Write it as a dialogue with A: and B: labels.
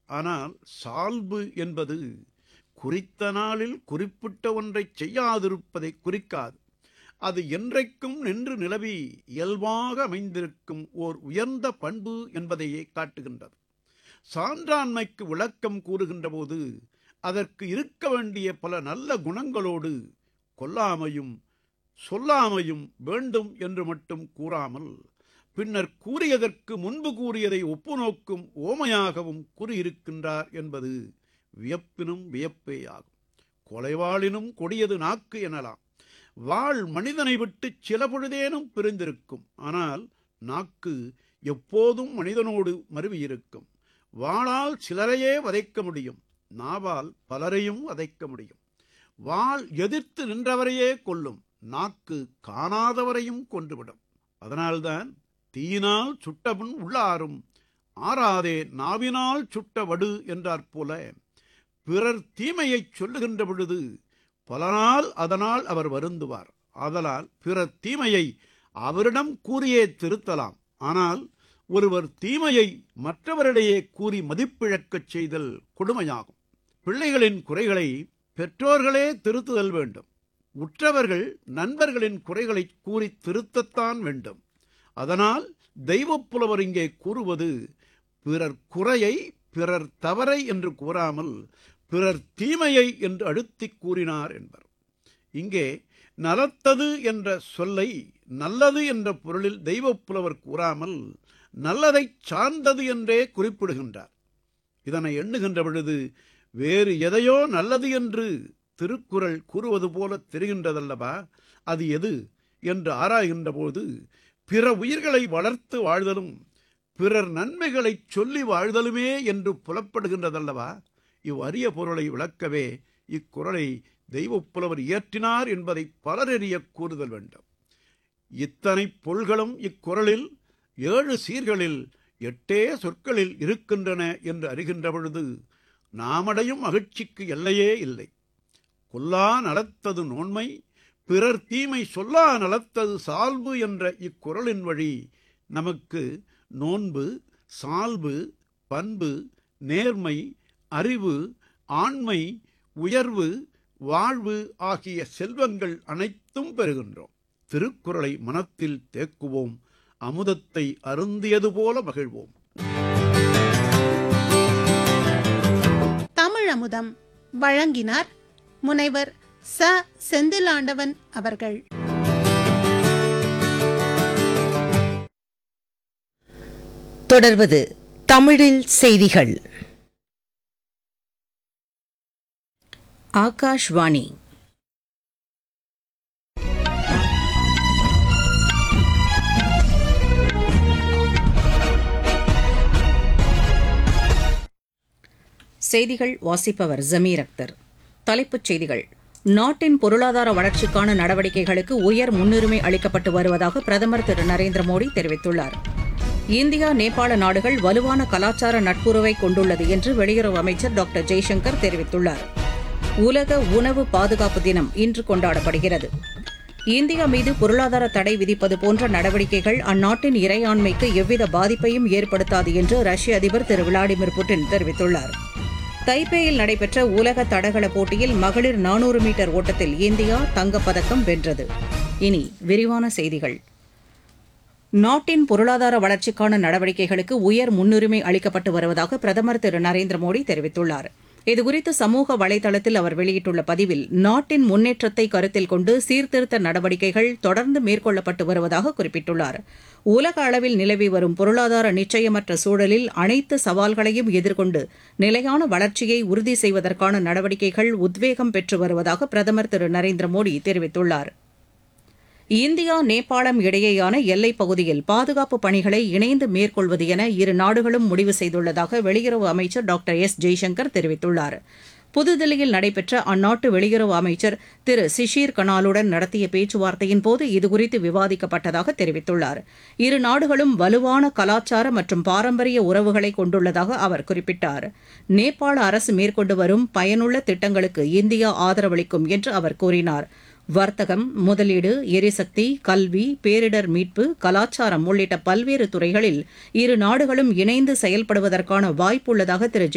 A: ஆனால் சால்பு என்பது குறித்த நாளில் குறிப்பிட்ட ஒன்றைச் செய்யாதிருப்பதை குறிக்காது அது என்றைக்கும் நின்று நிலவி இயல்பாக அமைந்திருக்கும் ஓர் உயர்ந்த பண்பு என்பதையே காட்டுகின்றது சான்றாண்மைக்கு விளக்கம் கூறுகின்ற போது அதற்கு இருக்க வேண்டிய பல நல்ல குணங்களோடு கொல்லாமையும் சொல்லாமையும் வேண்டும் என்று மட்டும் கூறாமல் பின்னர் கூறியதற்கு முன்பு கூறியதை ஒப்புநோக்கும் ஓமையாகவும் கூறியிருக்கின்றார் என்பது வியப்பினும் வியப்பேயாகும் கொலைவாளினும் கொடியது நாக்கு எனலாம் வாழ் மனிதனை விட்டு சில பொழுதேனும் பிரிந்திருக்கும் ஆனால் நாக்கு எப்போதும் மனிதனோடு மருவியிருக்கும் வாளால் சிலரையே வதைக்க முடியும் நாவால் பலரையும் வதைக்க முடியும் வாள் எதிர்த்து நின்றவரையே கொல்லும் நாக்கு காணாதவரையும் கொன்றுவிடும் அதனால்தான் தீயினால் சுட்டபுண் உள்ளாரும் ஆறாதே நாவினால் சுட்ட வடு என்றாற் போல பிறர் தீமையைச் சொல்லுகின்ற பொழுது பல நாள் அதனால் அவர் வருந்துவார் ஆதலால் பிறர் தீமையை அவரிடம் கூறியே திருத்தலாம் ஆனால் ஒருவர் தீமையை மற்றவரிடையே கூறி மதிப்பிழக்கச் செய்தல் கொடுமையாகும் பிள்ளைகளின் குறைகளை பெற்றோர்களே திருத்துதல் வேண்டும் உற்றவர்கள் நண்பர்களின் குறைகளை கூறி திருத்தத்தான் வேண்டும் அதனால் தெய்வப்புலவர் இங்கே கூறுவது பிறர் குறையை பிறர் தவறை என்று கூறாமல் பிறர் தீமையை என்று அழுத்திக் கூறினார் என்பர் இங்கே நலத்தது என்ற சொல்லை நல்லது என்ற பொருளில் தெய்வப்புலவர் கூறாமல் நல்லதைச் சார்ந்தது என்றே குறிப்பிடுகின்றார் இதனை எண்ணுகின்ற பொழுது வேறு எதையோ நல்லது என்று திருக்குறள் கூறுவது போல தெரிகின்றதல்லவா அது எது என்று ஆராய்கின்ற போது பிற உயிர்களை வளர்த்து வாழ்தலும் பிறர் நன்மைகளைச் சொல்லி வாழ்தலுமே என்று புலப்படுகின்றதல்லவா இவ் அரிய பொருளை விளக்கவே இக்குறளை தெய்வப்புலவர் இயற்றினார் என்பதை பலரெறிய கூறுதல் வேண்டும் இத்தனை பொருள்களும் இக்குறளில் ஏழு சீர்களில் எட்டே சொற்களில் இருக்கின்றன என்று அறிகின்ற பொழுது நாமடையும் மகிழ்ச்சிக்கு எல்லையே இல்லை கொல்லா நலத்தது நோன்மை பிறர் தீமை சொல்லா நலத்தது சால்பு என்ற இக்குறளின் வழி நமக்கு நோன்பு சால்பு பண்பு நேர்மை அறிவு ஆண்மை உயர்வு வாழ்வு ஆகிய செல்வங்கள் அனைத்தும் பெறுகின்றோம் திருக்குறளை மனத்தில் தேக்குவோம் அமுதத்தை அருந்தியது போல மகிழ்வோம்
B: தமிழ் அமுதம் வழங்கினார் முனைவர் ச செந்திலாண்டவன் அவர்கள்
C: தொடர்வது தமிழில் செய்திகள் ஆகாஷ்வாணி செய்திகள் வாசிப்பவர் ஜமீர் அக்தர் தலைப்புச் செய்திகள் நாட்டின் பொருளாதார வளர்ச்சிக்கான நடவடிக்கைகளுக்கு உயர் முன்னுரிமை அளிக்கப்பட்டு வருவதாக பிரதமர் திரு நரேந்திர மோடி தெரிவித்துள்ளார் இந்தியா நேபாள நாடுகள் வலுவான கலாச்சார நட்புறவை கொண்டுள்ளது என்று வெளியுறவு அமைச்சர் டாக்டர் ஜெய்சங்கர் தெரிவித்துள்ளார் உலக உணவு பாதுகாப்பு தினம் இன்று கொண்டாடப்படுகிறது இந்தியா மீது பொருளாதார தடை விதிப்பது போன்ற நடவடிக்கைகள் அந்நாட்டின் இறையாண்மைக்கு எவ்வித பாதிப்பையும் ஏற்படுத்தாது என்று ரஷ்ய அதிபர் திரு விளாடிமிர் புட்டின் தெரிவித்துள்ளார் தைப்பேயில் நடைபெற்ற உலக தடகள போட்டியில் மகளிர் நானூறு மீட்டர் ஓட்டத்தில் இந்தியா தங்கப்பதக்கம் வென்றது இனி விரிவான செய்திகள் நாட்டின் பொருளாதார வளர்ச்சிக்கான நடவடிக்கைகளுக்கு உயர் முன்னுரிமை அளிக்கப்பட்டு வருவதாக பிரதமர் திரு நரேந்திர மோடி தெரிவித்துள்ளார் இதுகுறித்து சமூக வலைதளத்தில் அவர் வெளியிட்டுள்ள பதிவில் நாட்டின் முன்னேற்றத்தை கருத்தில் கொண்டு சீர்திருத்த நடவடிக்கைகள் தொடர்ந்து மேற்கொள்ளப்பட்டு வருவதாக குறிப்பிட்டுள்ளார் உலக அளவில் நிலவி வரும் பொருளாதார நிச்சயமற்ற சூழலில் அனைத்து சவால்களையும் எதிர்கொண்டு நிலையான வளர்ச்சியை உறுதி செய்வதற்கான நடவடிக்கைகள் உத்வேகம் பெற்று வருவதாக பிரதமர் திரு நரேந்திர மோடி தெரிவித்துள்ளார் இந்தியா நேபாளம் இடையேயான எல்லைப் பகுதியில் பாதுகாப்பு பணிகளை இணைந்து மேற்கொள்வது என இரு நாடுகளும் முடிவு செய்துள்ளதாக வெளியுறவு அமைச்சர் டாக்டர் எஸ் ஜெய்சங்கர் தெரிவித்துள்ளார் புதுதில்லியில் நடைபெற்ற அந்நாட்டு வெளியுறவு அமைச்சர் திரு சிஷீர் கனாலுடன் நடத்திய பேச்சுவார்த்தையின் போது இதுகுறித்து விவாதிக்கப்பட்டதாக தெரிவித்துள்ளார் இரு நாடுகளும் வலுவான கலாச்சார மற்றும் பாரம்பரிய உறவுகளை கொண்டுள்ளதாக அவர் குறிப்பிட்டார் நேபாள அரசு மேற்கொண்டு வரும் பயனுள்ள திட்டங்களுக்கு இந்தியா ஆதரவளிக்கும் என்று அவர் கூறினார் வர்த்தகம் முதலீடு எரிசக்தி கல்வி பேரிடர் மீட்பு கலாச்சாரம் உள்ளிட்ட பல்வேறு துறைகளில் இரு நாடுகளும் இணைந்து செயல்படுவதற்கான வாய்ப்புள்ளதாக திரு